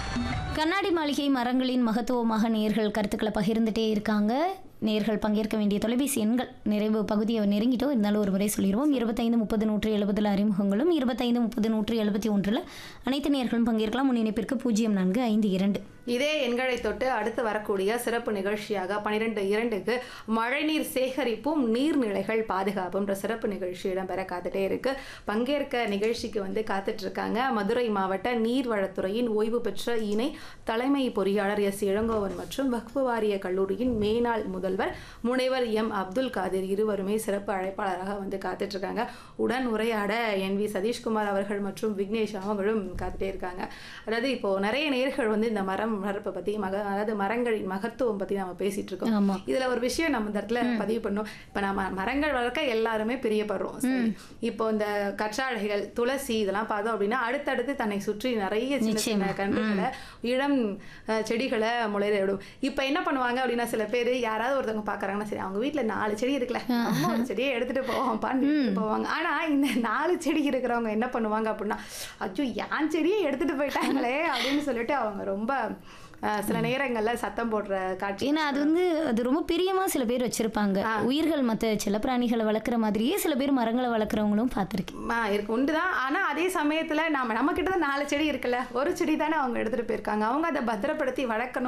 கண்ணாடி மாளிகை மரங்களின் மகத்துவமாக நேர்கள் கருத்துக்களை பகிர்ந்துட்டே இருக்காங்க நேர்கள் பங்கேற்க வேண்டிய தொலைபேசி எண்கள் நிறைவு பகுதியை நெருங்கிட்டோம் இருந்தாலும் ஒரு முறை சொல்லிடுவோம் இருபத்தைந்து முப்பது நூற்று எழுபதில் அறிமுகங்களும் இருபத்தைந்து முப்பது நூற்று எழுபத்தி ஒன்றில் அனைத்து நேர்களும் பங்கேற்கலாம் முன் இணைப்பிற்கு பூஜ்ஜியம் நான்கு ஐந்து இரண்டு இதே எண்களை தொட்டு அடுத்து வரக்கூடிய சிறப்பு நிகழ்ச்சியாக பன்னிரெண்டு இரண்டுக்கு மழைநீர் சேகரிப்பும் நீர்நிலைகள் பாதுகாப்புன்ற சிறப்பு நிகழ்ச்சி இடம்பெற காத்துட்டே இருக்கு பங்கேற்க நிகழ்ச்சிக்கு வந்து காத்துட்டு இருக்காங்க மதுரை மாவட்ட நீர்வளத்துறையின் ஓய்வு பெற்ற இணை தலைமை பொறியாளர் எஸ் இளங்கோவன் மற்றும் வக்பு வாரிய கல்லூரியின் மேனாள் முதல்வர் முனைவர் எம் அப்துல் காதிர் இருவருமே சிறப்பு அழைப்பாளராக வந்து காத்துட்டு இருக்காங்க உடன் உரையாட என் வி சதீஷ்குமார் அவர்கள் மற்றும் விக்னேஷ் அவங்களும் காத்துட்டே இருக்காங்க அதாவது இப்போ நிறைய நேர்கள் வந்து இந்த மரம் வளர்ப்பை பத்தி மக அதாவது மரங்களின் மகத்துவம் பத்தி நம்ம பேசிட்டு இருக்கோம் ஆமா. இதுல ஒரு விஷயம் நம்ம இந்த இடத்துல பதிவு பண்ணோம் இப்ப நம்ம மரங்கள் வளர்க்க எல்லாருமே பிரியப்படுறோம் சரி. இப்போ இந்த கற்றாழைகள் துளசி இதெல்லாம் பார்த்தோம் அப்படின்னா அடுத்தடுத்து தன்னை சுற்றி நிறைய சின்ன சின்ன நிச்சயமா. கன்றுகளை இளம் அஹ், செடிகளை முளையிட விடும் இப்ப என்ன பண்ணுவாங்க அப்படின்னா சில பேர் யாராவது ஒருத்தவங்க பாக்குறாங்கன்னா சரி அவங்க வீட்ல நாலு செடி இருக்குல்ல நம்ம ஒரு செடியை எடுத்துட்டு போவோம்ப்பான்னு எடுத்துட்டு போவாங்க ஆனா இந்த நாலு செடி இருக்கிறவங்க என்ன பண்ணுவாங்க அப்படின்னா அச்சோ என் செடியை எடுத்துட்டு போயிட்டாங்களே அப்படின்னு சொல்லிட்டு அவங்க ரொம்ப அஹ், சில நேரங்கள்ல சத்தம் போடுற காட்சி ஏன்னா அது வந்து அது ரொம்ப பிரியமா சில பேர் வச்சிருப்பாங்க உயிர்கள் மற்ற செல்லப்பிராணிகளை வளர்க்குற மாதிரியே சில பேர் மரங்களை வளர்க்குறவங்களும் பார்த்துருக்கேன் ஆ, இருக்கு உண்டுதான் ஆனா அதே சமயத்துல நாம நம்ம கிட்ட தான் நாலு செடி இருக்குல்ல ஒரு செடி தானே அவங்க எடுத்துட்டு போயிருக்காங்க அவங்க அதை பத்திரப்படுத்தி வளர்க்கணும்